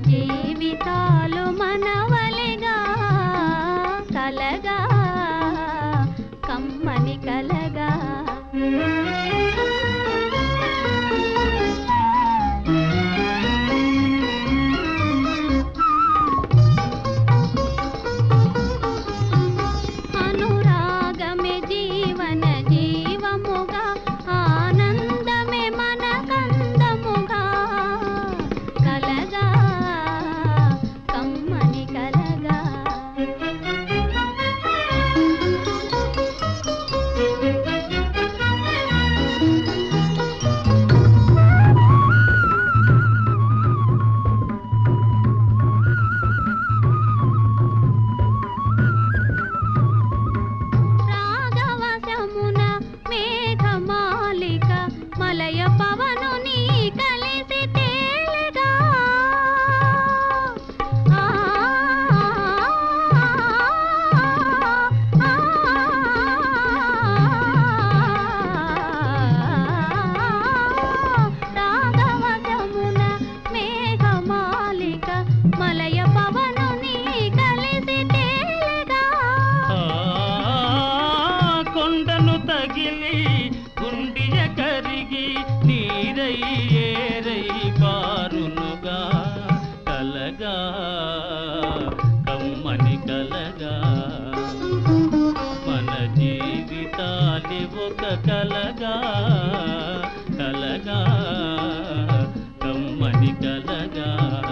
జీవితాలు మనవలిగా కలగా కమ్మని కలగా అనురాగమే జీవన జీవముగా ఆనందమే మన కందముగా కలగా కమ్మని కలగా రాగవశమున మేఘమాలిక మలయ పవను నీ కలిసి తేలిగా ఆ, ఆ, రాగవశమున మేఘమాలిక మలయ పవను నీ కలిసి తేలిగా ఆ కొండను తగిలి గుండియ కరిగి నీరై ఏరై పారునుగా కలగా కమ్మని కలగా మన జీవితాలి ఒక కలగా కలగా కమ్మని కలగా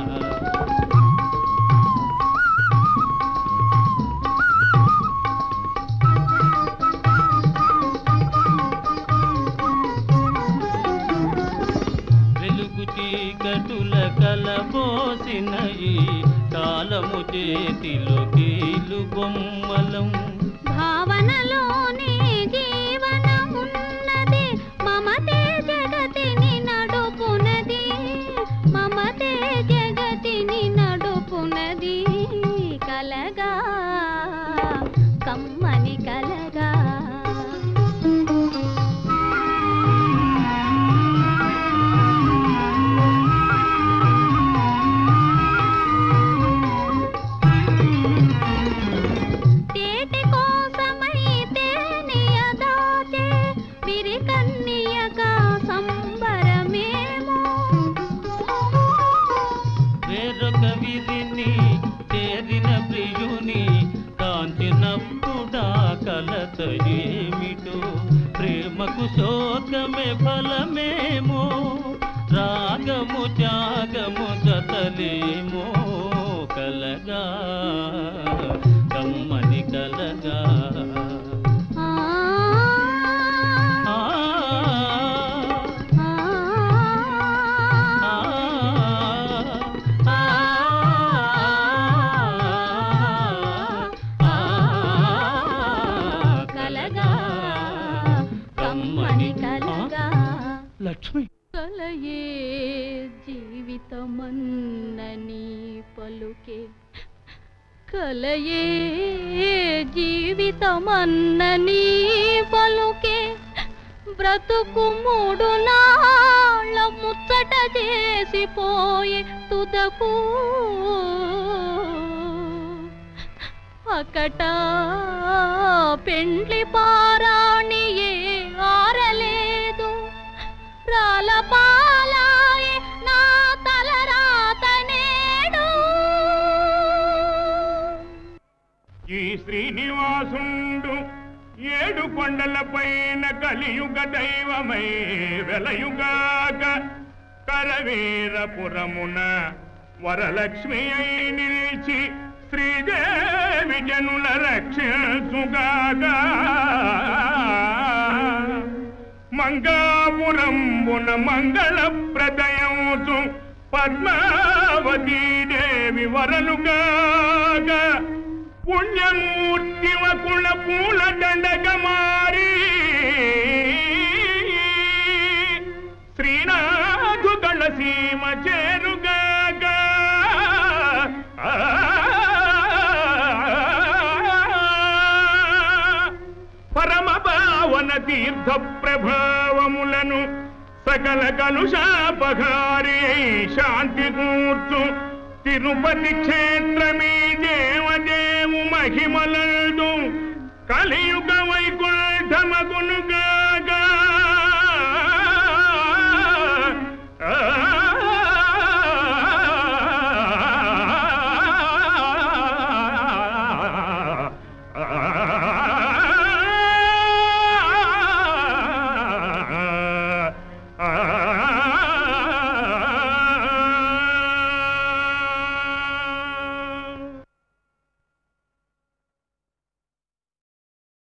వెలుగు చీకటుల కలబోసిన ఈ కాలము చేతిలో కీలు బొమ్మలం భావనలోనే జీవనమున్నది మమతే జగతిని నడుపునది మమతే జగతిని నడుపునది కలగా కమ్మని కలగా తేటి కోసమై తేనియ దాచే విరి కన్నియగా సంబరమేమో వేరొక విధిని చేరిన ప్రియుని కాంచినప్పుడా కలత ఏమిటో ప్రేమకు శోకమే ఫలమేమో రాగము త్యాగము జతలేమో కలగా కమ్మని కలగా ఆ ఆ, ఆ, ఆ, ఆ, ఆ, కలగా కమ్మని కలగా లక్ష్మి కలయే జీవితమన్నని పలుకే కలయే జీవితమన్నని పలుకే బ్రతుకు మూడు నాళ్ళ ముచ్చట చేసిపోయే తుదకు అకట పెండ్లి పారాణియే ఆరలేదు రాలపాలాయే నా తలరాత నేడు ఈ శ్రీనివాసుండు ఏడు కొండలపైన కలియుగ దైవమై వెలయుగాక కరవీరపురమున వరలక్ష్మి అయి నిలిచి శ్రీదేవి జనుల రక్షించుగాక మంగాపురంబున మంగళ ప్రదయంచు పద్మావతీ దేవి వరలుగాక పుణ్యమూర్తి వకుల పూల దండగ మారి శ్రీనాథు సీమ చేరుగాక ఆ, పరమ పావన తీర్థ ప్రభావములను సకల కలుషాపహారి శాంతి కూర్చు తిరుపతి క్షేత్రమీ దేవదేవు మహిమలందు కలియుగ వైకుంఠమగునుగా